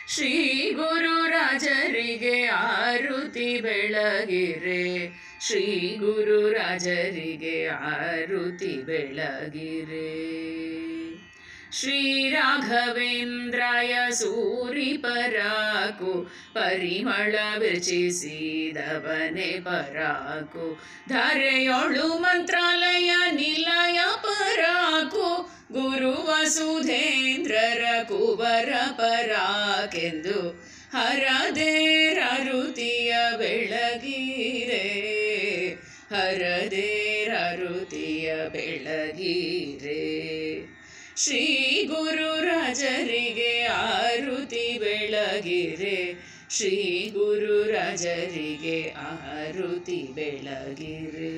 ಶ್ರೀ ಗುರುರಾಜರಿಗೆ ಆರುತಿ ಬೆಳಗಿರೆ ಶ್ರೀ ಗುರುರಾಜರಿಗೆ ಆರುತಿ ಬೆಳಗಿರೆ ಶ್ರೀ ರಾಘವೇಂದ್ರಾಯ ಸೂರಿ ಪರಾಕು ಪರಿಮಳ ವಿಚಿಸಿದವನೆ ಪರಾಕು ಧರೆಯೊಳು ಮಂತ್ರಾಲಯ ನಿಲಯ ಪರಾಕು ಗುರು ವಸುಧೇಂದ್ರರ ಕುವರ ಪರಾಕೆಂದು ಹರದೇ ರರುತಿಯ ಬೆಳಗಿರೆ ಹರದೇ ರರುತಿಯ ಬೆಳಗಿರೆ ಶ್ರೀ ಗುರುರಾಜರಿಗೆ ಆರುತಿ ಬೆಳಗಿರೆ ಶ್ರೀ ಗುರುರಾಜರಿಗೆ ಆರುತಿ ಬೆಳಗಿರೆ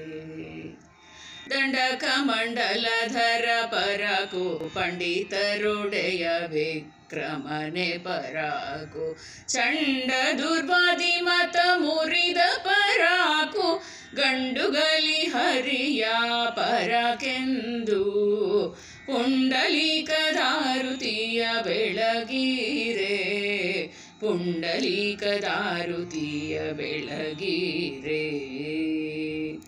ದಂಡಕ ಮಂಡಲಧರ ಪರಕು ಪಂಡಿತರೊಡೆಯ ವಿಕ್ರಮನೆ ಪರಾಕು ಚಂಡ ದುರ್ವಾದಿ ಮತ ಮುರಿದ ಪರಾಕು ಗಂಡುಗಲಿ ಹರಿಯ ಪರಕೆಂದು ಪುಂಡಲೀಕದಾರುತಿಯ ಬೆಳಗಿರೆ ಪುಂಡಲೀಕದಾರುತಿಯ ಬೆಳಗಿರೆ